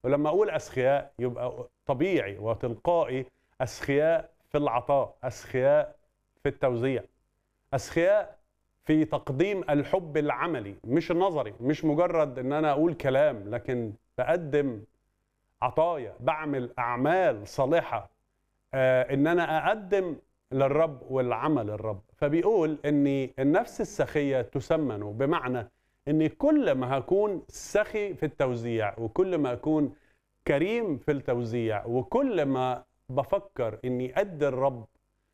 ولما اقول اسخياء يبقى طبيعي وتلقائي اسخياء في العطاء اسخياء في التوزيع اسخياء في تقديم الحب العملي مش النظري مش مجرد ان انا اقول كلام لكن بقدم عطايا بعمل اعمال صالحه آه ان انا اقدم للرب والعمل الرب فبيقول ان النفس السخيه تسمن بمعنى ان كل ما هكون سخي في التوزيع وكل ما اكون كريم في التوزيع وكل ما بفكر اني ادي الرب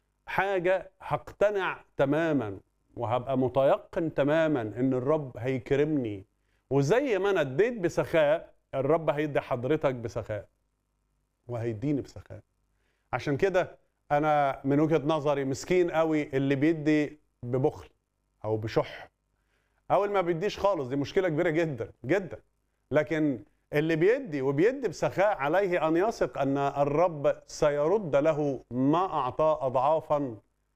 حاجه هقتنع تماما وهبقى متيقن تماما ان الرب هيكرمني وزي ما انا اديت بسخاء الرب هيدي حضرتك بسخاء وهيديني بسخاء عشان كده انا من وجهه نظري مسكين قوي اللي بيدي ببخل او بشح او اللي ما بيديش خالص دي مشكله كبيره جدا جدا لكن اللي بيدي وبيدي بسخاء عليه ان يثق ان الرب سيرد له ما اعطاه اضعافا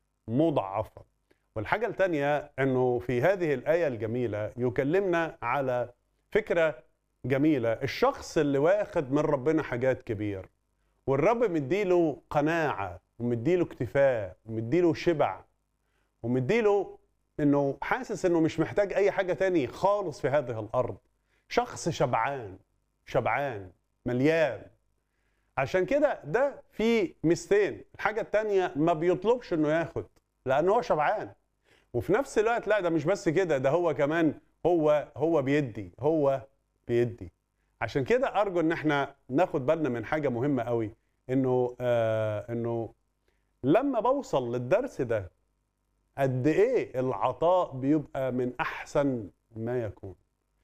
مضاعفه والحاجه الثانيه انه في هذه الايه الجميله يكلمنا على فكره جميله الشخص اللي واخد من ربنا حاجات كبير والرب مديله قناعه ومديله اكتفاء ومديله شبع ومديله انه حاسس انه مش محتاج اي حاجه تاني خالص في هذه الارض شخص شبعان شبعان مليان عشان كده ده في ميزتين الحاجه التانيه ما بيطلبش انه ياخد لان هو شبعان وفي نفس الوقت لا ده مش بس كده ده هو كمان هو هو بيدي هو بيدي عشان كده ارجو ان احنا ناخد بالنا من حاجه مهمه قوي انه آه انه لما بوصل للدرس ده قد ايه العطاء بيبقى من احسن ما يكون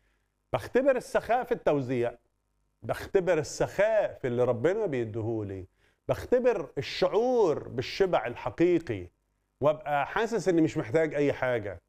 بختبر السخاء في التوزيع بختبر السخاء في اللي ربنا بيديهولي بختبر الشعور بالشبع الحقيقي وابقى حاسس اني مش محتاج اي حاجه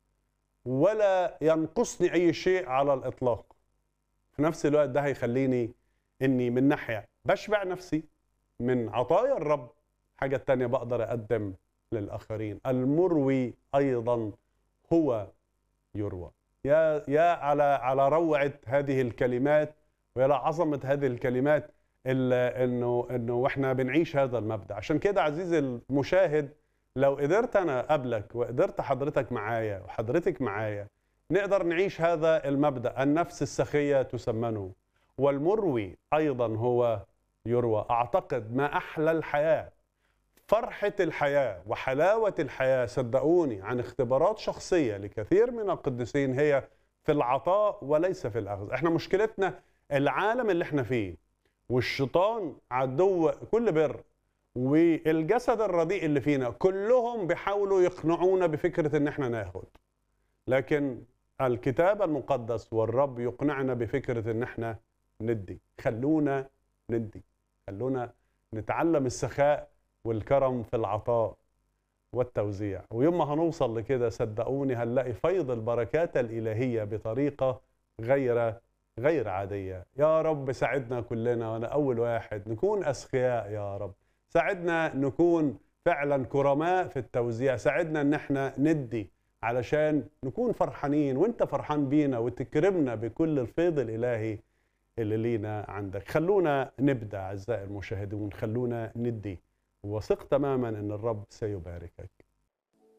ولا ينقصني اي شيء على الاطلاق في نفس الوقت ده هيخليني اني من ناحيه بشبع نفسي من عطايا الرب حاجه تانية بقدر اقدم للاخرين المروي ايضا هو يروى يا يا على على روعه هذه الكلمات ويا عظمه هذه الكلمات انه انه واحنا بنعيش هذا المبدا عشان كده عزيزي المشاهد لو قدرت انا قبلك وقدرت حضرتك معايا وحضرتك معايا نقدر نعيش هذا المبدا النفس السخيه تسمنه والمروي ايضا هو يروى اعتقد ما احلى الحياه فرحه الحياه وحلاوه الحياه صدقوني عن اختبارات شخصيه لكثير من القديسين هي في العطاء وليس في الاخذ احنا مشكلتنا العالم اللي احنا فيه والشيطان عدو كل بر والجسد الرديء اللي فينا كلهم بيحاولوا يقنعونا بفكره ان احنا ناخد لكن الكتاب المقدس والرب يقنعنا بفكره ان احنا ندي خلونا ندي خلونا نتعلم السخاء والكرم في العطاء والتوزيع ويوم ما هنوصل لكده صدقوني هنلاقي فيض البركات الإلهية بطريقة غير غير عادية يا رب ساعدنا كلنا وأنا أول واحد نكون أسخياء يا رب ساعدنا نكون فعلا كرماء في التوزيع ساعدنا ان احنا ندي علشان نكون فرحانين وانت فرحان بينا وتكرمنا بكل الفيض الالهي اللي لينا عندك خلونا نبدا اعزائي المشاهدون خلونا ندي وثق تماما ان الرب سيباركك